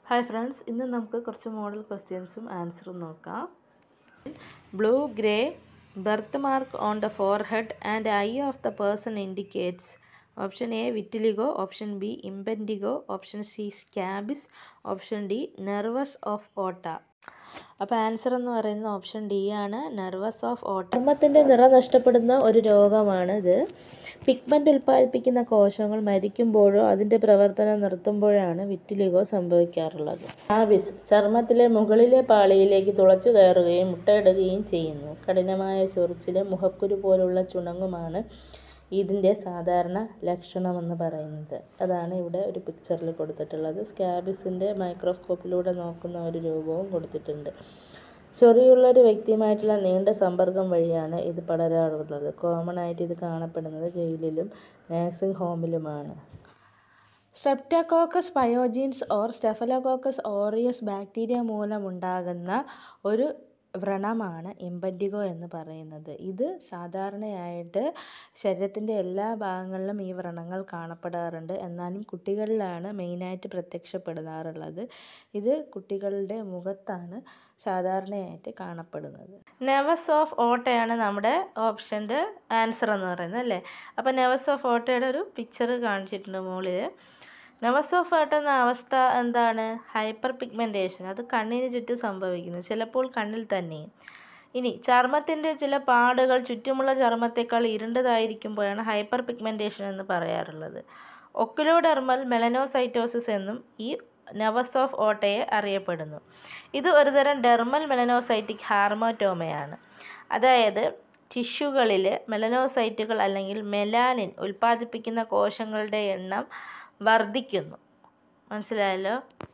hi friends ഇന്ന് നമുക്ക് കുറച്ച് മോഡൽ ക്വസ്റ്റ്യൻസും ആൻസറും നോക്കാം blue grey birth mark on the forehead and eye of the person indicates option A vitiligo option B impetigo option C scabies option D nevus of Ota അപ്പോൾ answer എന്ന് പറയുന്നത് option D ആണ് nevus of Ota ചർമ്മത്തിൻ്റെ നിറം നഷ്ടപ്പെടുന്ന ഒരു രോഗമാണ് ഇത് പിഗ്മെൻ്റ് ഉൽപ്പാദിപ്പിക്കുന്ന കോശങ്ങൾ മരിക്കുമ്പോഴോ അതിൻ്റെ പ്രവർത്തനം നിർത്തുമ്പോഴാണ് വിറ്റിലിഗോ സംഭവിക്കാറുള്ളത് ആബിസ് ചർമ്മത്തിലെ മുകളിലെ പാളിയിലേക്ക് തുളച്ചു കയറുകയും മുട്ടയിടുകയും ചെയ്യുന്നു കഠിനമായ ചൊറിച്ചിലും മുഖക്കുരു പോലുള്ള ചുണങ്ങുമാണ് ഇതിൻ്റെ സാധാരണ ലക്ഷണമെന്ന് പറയുന്നത് അതാണ് ഇവിടെ ഒരു പിക്ചറിൽ കൊടുത്തിട്ടുള്ളത് സ്കാബിസിൻ്റെ മൈക്രോസ്കോപ്പിലൂടെ നോക്കുന്ന ഒരു രൂപവും കൊടുത്തിട്ടുണ്ട് ചൊറിയുള്ള ഒരു വ്യക്തിയുമായിട്ടുള്ള നീണ്ട സമ്പർക്കം വഴിയാണ് ഇത് പടരാറുള്ളത് കോമൺ ആയിട്ട് ഇത് കാണപ്പെടുന്നത് ജയിലിലും നഴ്സിംഗ് ഹോമിലുമാണ് Streptococcus pyogenes or Staphylococcus aureus bacteria മൂലമുണ്ടാകുന്ന ഒരു വ്രണമാണ് ഇമ്പൻഡിഗോ എന്ന് പറയുന്നത് ഇത് സാധാരണയായിട്ട് ശരീരത്തിൻ്റെ എല്ലാ ഭാഗങ്ങളിലും ഈ വ്രണങ്ങൾ കാണപ്പെടാറുണ്ട് എന്നാലും കുട്ടികളിലാണ് മെയിനായിട്ട് പ്രത്യക്ഷപ്പെടാറുള്ളത് ഇത് കുട്ടികളുടെ മുഖത്താണ് സാധാരണയായിട്ട് കാണപ്പെടുന്നത് നെവസ് ഓഫ് ഓട്ടയാണ് നമ്മുടെ ഓപ്ഷൻ്റെ ആൻസർ എന്ന് പറയുന്നത് അല്ലേ അപ്പോൾ നെവസ് ഓഫ് ഓട്ടയുടെ ഒരു പിക്ചർ കാണിച്ചിട്ടുണ്ട് മുകളിൽ നെവസ് ഓഫ് ഓട്ട എന്ന അവസ്ഥ എന്താണ് ഹൈപ്പർ പിഗ്മെൻറ്റേഷൻ അത് കണ്ണിന് ചുറ്റും സംഭവിക്കുന്നു ചിലപ്പോൾ കണ്ണിൽ തന്നെയും ഇനി ചർമ്മത്തിൻ്റെ ചില പാടുകൾ ചുറ്റുമുള്ള ചർമ്മത്തേക്കാൾ ഇരുണ്ടതായിരിക്കുമ്പോഴാണ് ഹൈപ്പർ പിഗ്മെൻറ്റേഷൻ എന്ന് പറയാറുള്ളത് ഒക്കുലോഡെർമൽ മെലനോസൈറ്റോസിസ് എന്നും ഈ നെവസ് ഓഫ് ഓട്ടയെ അറിയപ്പെടുന്നു ഇത് ഒരുതരം ഡെർമൽ മെലനോസൈറ്റിക് ഹാർമോറ്റോമയാണ് അതായത് ടിഷ്യൂകളിൽ മെലനോസൈറ്റുകൾ അല്ലെങ്കിൽ മെലാനിൻ ഉൽപ്പാദിപ്പിക്കുന്ന കോശങ്ങളുടെ എണ്ണം വർദ്ധിക്കുന്നു മനസ്സിലായല്ലോ